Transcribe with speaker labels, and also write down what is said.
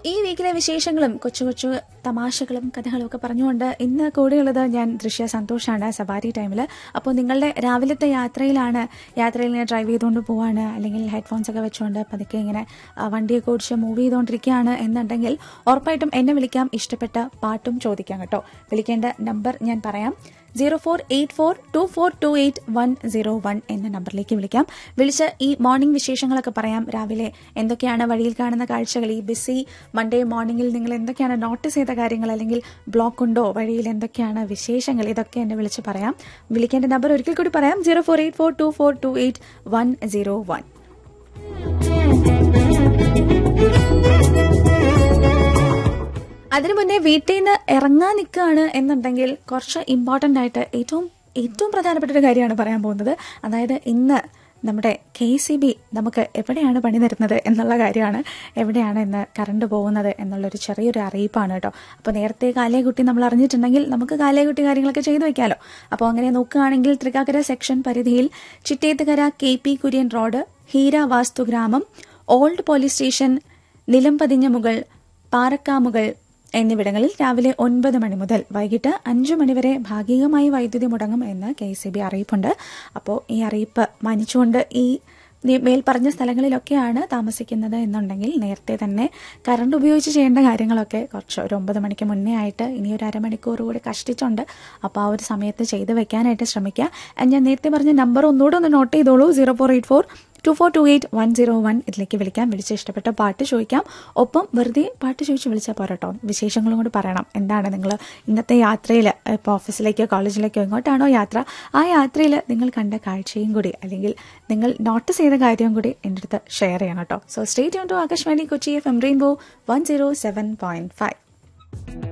Speaker 1: ഈ വീക്കിലെ വിശേഷങ്ങളും കൊച്ചു കൊച്ചു തമാശകളും കഥകളും ഒക്കെ പറഞ്ഞുകൊണ്ട് ഇന്ന് കൂടെയുള്ളത് ഞാൻ ദൃശ്യ സന്തോഷാണ് സവാരി ടൈമിൽ അപ്പോൾ നിങ്ങളുടെ രാവിലത്തെ യാത്രയിലാണ് യാത്രയിൽ ഇങ്ങനെ ഡ്രൈവ് ചെയ്തുകൊണ്ട് പോവാണ് അല്ലെങ്കിൽ ഹെഡ്ഫോൺസ് ഒക്കെ വെച്ചുകൊണ്ട് പതുക്കെ ഇങ്ങനെ ആ, വണ്ടിയൊക്കെ ഓടിച്ച് മൂവ് ചെയ്തുകൊണ്ടിരിക്കുകയാണ് എന്നുണ്ടെങ്കിൽ ഉറപ്പായിട്ടും എന്നെ വിളിക്കാം ഇഷ്ടപ്പെട്ട പാട്ടും ചോദിക്കാം കേട്ടോ വിളിക്കേണ്ട നമ്പർ ഞാൻ പറയാം zero four eight four two four two eight one zero one എന്ന നമ്പറിലേക്ക് വിളിക്കാം വിളിച്ച് ഈ മോർണിംഗ് വിശേഷങ്ങളൊക്കെ പറയാം രാവിലെ എന്തൊക്കെയാണ് വഴിയിൽ കാണുന്ന കാഴ്ചകൾ ഈ ബിസി മൺഡേ മോർണിംഗിൽ നിങ്ങൾ എന്തൊക്കെയാണ് നോട്ടീസ് ചെയ്ത കാര്യങ്ങൾ അല്ലെങ്കിൽ ബ്ലോക്ക് ഉണ്ടോ വഴിയിൽ എന്തൊക്കെയാണ് വിശേഷങ്ങൾ ഇതൊക്കെ എന്നെ വിളിച്ച് പറയാം വിളിക്കേണ്ട നമ്പർ ഒരിക്കൽ കൂടി പറയാം zero four eight four two four two eight one zero one അതിനു മുന്നേ വീട്ടിൽ നിന്ന് ഇറങ്ങാൻ നിൽക്കുകയാണ് എന്നുണ്ടെങ്കിൽ കുറച്ച് ഇമ്പോർട്ടൻ്റ് ആയിട്ട് ഏറ്റവും ഏറ്റവും പ്രധാനപ്പെട്ട ഒരു കാര്യമാണ് പറയാൻ പോകുന്നത് അതായത് ഇന്ന് നമ്മുടെ കെ സി ബി നമുക്ക് എവിടെയാണ് പണി തരുന്നത് എന്നുള്ള കാര്യമാണ് എവിടെയാണ് ഇന്ന് കറണ്ട് പോകുന്നത് എന്നുള്ളൊരു ചെറിയൊരു അറിയിപ്പാണ് കേട്ടോ അപ്പോൾ നേരത്തെ കാലേക്കുട്ടി നമ്മൾ അറിഞ്ഞിട്ടുണ്ടെങ്കിൽ നമുക്ക് കാലേക്കുട്ടി കാര്യങ്ങളൊക്കെ ചെയ്തു വെക്കാമല്ലോ അപ്പോൾ അങ്ങനെ നോക്കുകയാണെങ്കിൽ തൃക്കാക്കര സെക്ഷൻ പരിധിയിൽ Chittethukara K P Kurian road Heera Vasthugramam old police station Nilampathinja Mukal Parakkamukal എന്നിവിടങ്ങളിൽ രാവിലെ ഒൻപത് മണി മുതൽ വൈകിട്ട് അഞ്ചു മണിവരെ ഭാഗികമായി വൈദ്യുതി മുടങ്ങും എന്ന് കെ സി ബി അറിയിപ്പുണ്ട് അപ്പോൾ ഈ അറിയിപ്പ് മാനിച്ചുകൊണ്ട് ഈ നി- മേൽപ്പറഞ്ഞ സ്ഥലങ്ങളിലൊക്കെയാണ് താമസിക്കുന്നത് എന്നുണ്ടെങ്കിൽ നേരത്തെ തന്നെ കറണ്ട് ഉപയോഗിച്ച് ചെയ്യേണ്ട കാര്യങ്ങളൊക്കെ കുറച്ച് ഒരു ഒമ്പത് മണിക്ക് മുന്നേ ആയിട്ട് ഇനി ഒരു അരമണിക്കൂർ കൂടി കഷ്ടിച്ചുണ്ട് അപ്പോൾ ആ ഒരു സമയത്ത് ചെയ്ത് വെക്കാനായിട്ട് ശ്രമിക്കുക And ഞാൻ നേരത്തെ പറഞ്ഞ നമ്പർ ഒന്നുകൂടെ ഒന്ന് നോട്ട് ചെയ്തോളൂ zero four eight four two four two eight one zero one ഇതിലേക്ക് വിളിക്കാം വിളിച്ച് ഇഷ്ടപ്പെട്ട പാട്ട് ചോദിക്കാം ഒപ്പം വെറുതെ പാട്ട് ചോദിച്ച് വിളിച്ചാൽ പോരാട്ടോ വിശേഷങ്ങളും കൂടി പറയണം എന്താണ് നിങ്ങൾ ഇന്നത്തെ യാത്രയിൽ ഇപ്പോൾ ഓഫീസിലേക്കോ കോളേജിലേക്കോ എങ്ങോട്ടാണോ യാത്ര ആ യാത്രയിൽ നിങ്ങൾ കണ്ട കാഴ്ചയും കൂടി അല്ലെങ്കിൽ നിങ്ങൾ നോട്ടീസ് ചെയ്ത കാര്യവും കൂടി എൻ്റെ അടുത്ത് ഷെയർ ചെയ്യണം കേട്ടോ so stay tune to Akashvani Kochi F M rainbow one zero seven point five